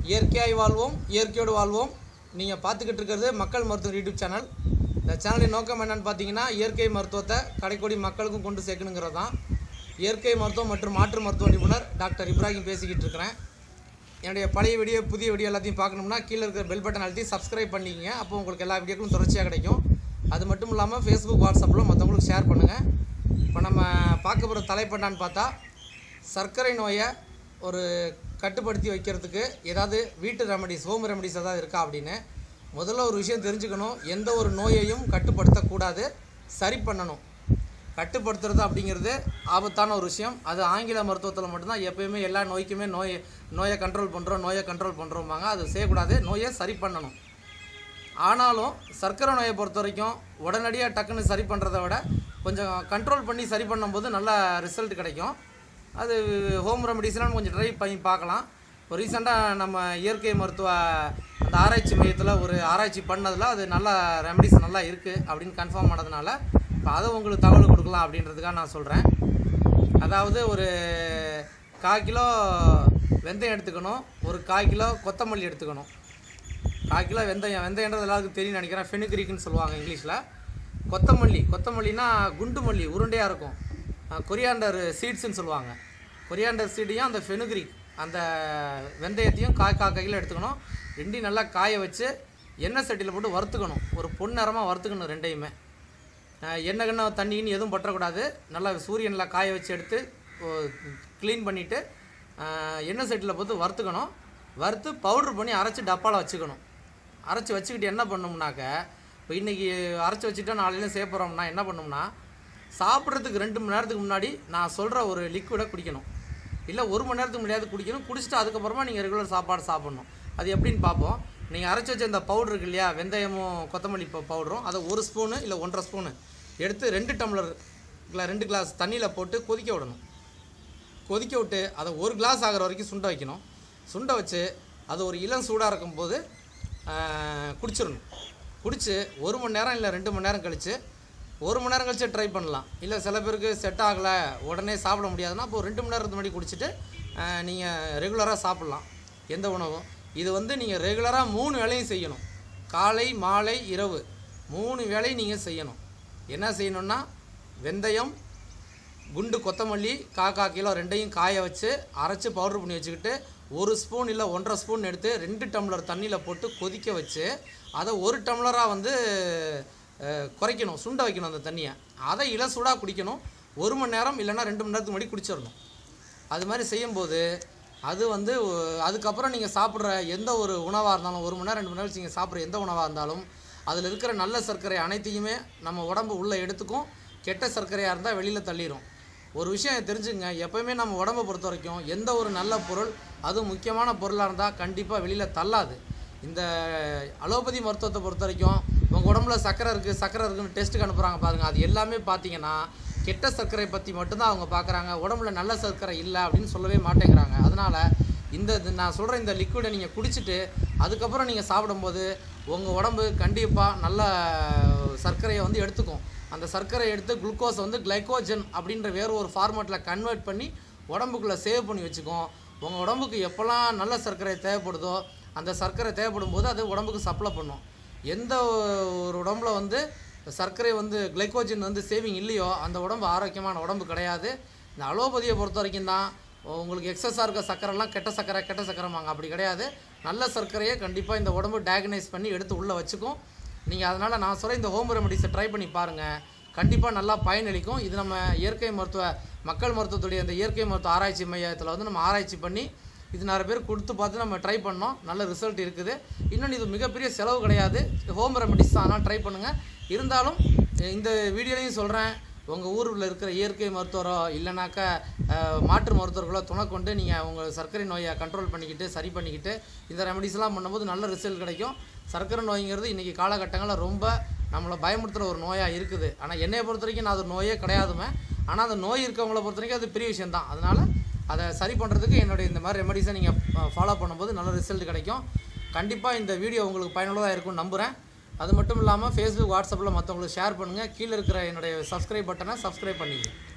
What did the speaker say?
இயற்கையாய் வாழ்வோம் இயற்கையோடு வாழ்வோம் நீங்கள் பார்த்துக்கிட்டு இருக்கிறது மக்கள் மருத்துவம் யூடியூப் சேனல் இந்த சேனலின் நோக்கம் என்னன்னு பார்த்தீங்கன்னா இயற்கை மருத்துவத்தை கடைக்கோடி மக்களுக்கும் கொண்டு சேர்க்கணுங்கிறது தான் இயற்கை மருத்துவம் மற்றும் மாற்று மருத்துவ நிபுணர் டாக்டர் இப்ராஹிம் பேசிக்கிட்டு இருக்கிறேன் என்னுடைய பழைய வீடியோ புதிய வீடியோ எல்லாத்தையும் பார்க்கணும்னா கீழே இருக்கிற பெல் பட்டன் அழுத்தி சப்ஸ்கிரைப் பண்ணிக்கங்க அப்போ உங்களுக்கு எல்லா வீடியோக்களும் தொடர்ச்சியாக கிடைக்கும் அது மட்டும் இல்லாமல் ஃபேஸ்புக் வாட்ஸ்அப்பில் மற்றவங்களுக்கு ஷேர் பண்ணுங்கள் இப்போ நம்ம பார்க்க போகிற தலைப்பு என்னன்னு பார்த்தா சர்க்கரை நோயை ஒரு கட்டுப்படுத்தி வைக்கிறதுக்கு ஏதாவது வீட்டு ரெமடிஸ் ஹோம் ரெமடிஸ் ஏதாவது இருக்கா அப்படின்னு முதல்ல ஒரு விஷயம் தெரிஞ்சுக்கணும் எந்த ஒரு நோயையும் கட்டுப்படுத்தக்கூடாது சரி பண்ணணும் கட்டுப்படுத்துறது அப்படிங்கிறது ஆபத்தான ஒரு விஷயம் அது ஆங்கில மருத்துவத்தில் மட்டும்தான் எப்பயுமே எல்லா நோய்க்குமே நோய் நோயை கண்ட்ரோல் பண்ணுறோம் நோயை கண்ட்ரோல் பண்ணுறோம்பாங்க அது செய்யக்கூடாது நோயை சரி பண்ணணும் ஆனாலும் சர்க்கரை நோயை பொறுத்த வரைக்கும் உடனடியாக டக்குன்னு சரி பண்ணுறத விட கொஞ்சம் கண்ட்ரோல் பண்ணி சரி பண்ணும்போது நல்ல ரிசல்ட் கிடைக்கும் அது ஹோம் ரெமடிஸ்லாம் கொஞ்சம் ட்ரை பண்ணி பார்க்கலாம் இப்போ ரீசெண்டாக நம்ம இயற்கை மருத்துவ அந்த ஆராய்ச்சி மையத்தில் ஒரு ஆராய்ச்சி பண்ணதில் அது நல்ல ரெமடிஸ் நல்லா இருக்குது அப்படின்னு கன்ஃபார்ம் ஆனதுனால இப்போ அதை உங்களுக்கு தகவல் கொடுக்கலாம் அப்படின்றதுக்காக நான் சொல்கிறேன் அதாவது ஒரு கால் கிலோ வெந்தயம் எடுத்துக்கணும் ஒரு கால் கிலோ கொத்தமல்லி எடுத்துக்கணும் கால் கிலோ வெந்தயம் வெந்தயன்றது எல்லாருக்கும் தெரியும் நினைக்கிறேன் ஃபெனுக்ரிக்னு சொல்லுவாங்க இங்கிலீஷில் கொத்தமல்லி கொத்தமல்லினா குண்டு மல்லி உருண்டையாக இருக்கும் கொரியாண்டர் சீட்ஸ்னு சொல்லுவாங்க கொரியாண்டர் சீடையும் அந்த ஃபெனுக்ரிக் அந்த வெந்தயத்தையும் காய் கால் கையில் எடுத்துக்கணும் ரெண்டையும் நல்லா காய வச்சு எண்ணெய் சட்டியில் போட்டு வறுத்துக்கணும் ஒரு பொன்னிறமாக வறுத்துக்கணும் ரெண்டையுமே அஹ் எண்ணெய் கண்ணெய் தண்ணின்னு எதுவும் பற்றக்கூடாது நல்லா சூரியனில் காய வச்சு எடுத்து க்ளீன் பண்ணிவிட்டு எண்ணெய் சட்டியில் போட்டு வறுத்துக்கணும் வறுத்து பவுட்ரு பண்ணி அரைச்சி டப்பாவில் வச்சுக்கணும் அரைச்சி வச்சுக்கிட்டு என்ன பண்ணோம்னாக்க இப்போ இன்றைக்கி அரைச்சி வச்சுட்டா நாளையில செய்ய போகிறோம்னா என்ன பண்ணோம்னா சாப்பிட்றதுக்கு ரெண்டு மணி நேரத்துக்கு முன்னாடி நான் சொல்கிற ஒரு லிக்விடை குடிக்கணும் இல்லை ஒரு மணி நேரத்துக்கு முன்னாடி குடிக்கணும் குடிச்சிட்டு அதுக்கப்புறமா நீங்கள் ரெகுலர் சாப்பாடு சாப்பிட்ணும் அது எப்படின்னு பார்ப்போம் நீங்கள் அரைச்சி வச்ச இந்த பவுடர் இருக்கு இல்லையா வெந்தயமும் கொத்தமல்லி ப- பவுடரும் அதை ஒரு ஸ்பூனு இல்லை ஒன்றரை ஸ்பூனு எடுத்து ரெண்டு டம்ளர் இல்லை ரெண்டு கிளாஸ் தண்ணியில் போட்டு கொதிக்க விடணும் கொதிக்க விட்டு அதை ஒரு கிளாஸ் ஆகிற வரைக்கும் சுண்ட வைக்கணும் சுண்ட வச்சு அது ஒரு இளம் சூடாக இருக்கும்போது ஆஹ், குடிச்சிடணும் குடிச்சு ஒரு மணி நேரம் இல்லை ரெண்டு மணி நேரம் கழித்து ஒரு மணி நேரம் கழிச்சு ட்ரை பண்ணலாம் இல்லை சில பேருக்கு செட் ஆகலை உடனே சாப்பிட முடியாதுன்னா அப்போ ரெண்டு மணி நேரத்துக்கு முன்னாடி குடிச்சிட்டு நீங்கள் ரெகுலராக சாப்பிட்லாம் எந்த உணவும் இது வந்து நீங்கள் ரெகுலராக மூணு வேளையும் செய்யணும் காலை மாலை இரவு மூணு வேளையும் நீங்கள் செய்யணும் என்ன செய்யணும்னா வெந்தயம் குண்டு கொத்தமல்லி காக்கா கிலோ ரெண்டையும் காய வச்சு அரைச்சி பவுடர் பண்ணி வச்சுக்கிட்டு ஒரு ஸ்பூன் இல்லை ஒன்றரை ஸ்பூன் எடுத்து ரெண்டு டம்ளர் தண்ணியில் போட்டு கொதிக்க வச்சு அதை ஒரு டம்ளராக வந்து அஹ், குறைக்கணும் சுண்ட வைக்கணும் அந்த தண்ணியை அதை இளசூடாக குடிக்கணும் ஒரு மணி நேரம் இல்லைன்னா ரெண்டு மணி நேரத்துக்கு முன்னாடி குடிச்சிடணும் அது மாதிரி செய்யும்போது அது வந்து ஒ- அதுக்கப்புறம் நீங்கள் சாப்பிட்ற எந்த ஒரு உணவாக இருந்தாலும் ஒரு மணி நேரம் ரெண்டு மணி நேரம் நீங்கள் சாப்பிட்ற எந்த உணவாக இருந்தாலும் அதில் இருக்கிற நல்ல சர்க்கரை அனைத்தையுமே நம்ம உடம்பு உள்ளே எடுத்துக்கும் கெட்ட சர்க்கரையாக இருந்தால் வெளியில் தள்ளிடும் ஒரு விஷயம் தெரிஞ்சுங்க எப்போயுமே நம்ம உடம்பை பொறுத்த வரைக்கும் எந்த ஒரு நல்ல பொருள் அதுவும் முக்கியமான பொருளாக இருந்தால் கண்டிப்பாக வெளியில் தள்ளாது இந்த அலோபதி மருத்துவத்தை பொறுத்த வரைக்கும் உங்கள் உடம்புல சக்கரை இருக்குது சக்கரை இருக்குன்னு டெஸ்ட்டுக்கு அனுப்புகிறாங்க பாருங்கள் அது எல்லாமே பார்த்தீங்கன்னா கெட்ட சர்க்கரை பற்றி மட்டும்தான் அவங்க பார்க்குறாங்க உடம்புல நல்ல சர்க்கரை இல்லை அப்படின்னு சொல்லவே மாட்டேங்கிறாங்க அதனால் இந்த இது நான் சொல்கிற இந்த லிக்விடை நீங்கள் குடிச்சிட்டு அதுக்கப்புறம் நீங்கள் சாப்பிடும்போது உங்கள் உடம்பு கண்டிப்பாக நல்ல சர்க்கரையை வந்து எடுத்துக்கும் அந்த சர்க்கரையை எடுத்து குளுக்கோஸை வந்து கிளைக்கோஜன் அப்படின்ற வேறு ஒரு ஃபார்மேட்டில் கன்வெர்ட் பண்ணி உடம்புக்குள்ளே சேவ் பண்ணி வச்சுக்கும் உங்கள் உடம்புக்கு எப்போல்லாம் நல்ல சர்க்கரை தேவைப்படுதோ அந்த சர்க்கரை தேவைப்படும் போது அது உடம்புக்கு சப்ளை பண்ணும் எந்த ஒரு உடம்புல வந்து சர்க்கரை வந்து கிளைக்கோஜன் வந்து சேவிங் இல்லையோ அந்த உடம்பு ஆரோக்கியமான உடம்பு கிடையாது இந்த அலோபதியை பொறுத்த வரைக்கும் தான் உங்களுக்கு எக்ஸஸாக இருக்க சர்க்கரைலாம் கெட்ட சர்க்கரை கெட்ட சர்க்கரைமாங்க அப்படி கிடையாது நல்ல சர்க்கரையை கண்டிப்பாக இந்த உடம்பு டயக்னைஸ் பண்ணி எடுத்து உள்ளே வச்சுக்கும் நீங்கள் அதனால் நான் சொல்கிற இந்த ஹோம் ரெமடிஸை ட்ரை பண்ணி பாருங்கள் கண்டிப்பாக நல்லா பயனளிக்கும் இது நம்ம இயற்கை மருத்துவ மக்கள் மருத்துவத்துடைய இந்த இயற்கை மருத்துவ ஆராய்ச்சி மையத்தில் வந்து நம்ம ஆராய்ச்சி பண்ணி இது நிறைய பேர் கொடுத்து பார்த்து நம்ம ட்ரை பண்ணோம் நல்ல ரிசல்ட் இருக்குது இன்னொன்று இது மிகப்பெரிய செலவு கிடையாது ஹோம் ரெமடிஸ் தான் ஆனால் ட்ரை பண்ணுங்கள் இருந்தாலும் இந்த வீடியோலையும் சொல்கிறேன் உங்கள் ஊரில் இருக்கிற இயற்கை மருத்துவரோ இல்லைனாக்கா அஹ், மாற்று மருத்துவர்களோ துணை கொண்டு நீங்கள் உங்கள் சர்க்கரை நோயை கண்ட்ரோல் பண்ணிக்கிட்டு சரி பண்ணிக்கிட்டு இந்த ரெமடிஸ்லாம் பண்ணும்போது நல்ல ரிசல்ட் கிடைக்கும் சர்க்கரை நோய்ங்கிறது இன்றைக்கி காலகட்டங்களில் ரொம்ப நம்மளை பயமுறுத்துகிற ஒரு நோயாக இருக்குது ஆனால் என்னைய பொறுத்த வரைக்கும் நான் அது நோயே கிடையாதுமே ஆனால் அந்த நோய் இருக்கவங்கள பொறுத்த வரைக்கும் அது பெரிய விஷயம்தான் அதனால் அதை சரி பண்ணுறதுக்கு என்னுடைய இந்த மாதிரி ரெமடிஸை நீங்கள் ஃபாலோ பண்ணும்போது நல்ல ரிசல்ட் கிடைக்கும் கண்டிப்பாக இந்த வீடியோ உங்களுக்கு பயனுள்ளதாக இருக்கும்னு நம்புகிறேன் அது மட்டும் இல்லாமல் ஃபேஸ்புக் வாட்ஸ்அப்பில் மற்றவங்களுக்கு ஷேர் பண்ணுங்கள் கீழே இருக்கிற என்னுடைய சப்ஸ்கிரைப் பட்டனை சப்ஸ்கிரைப் பண்ணிங்க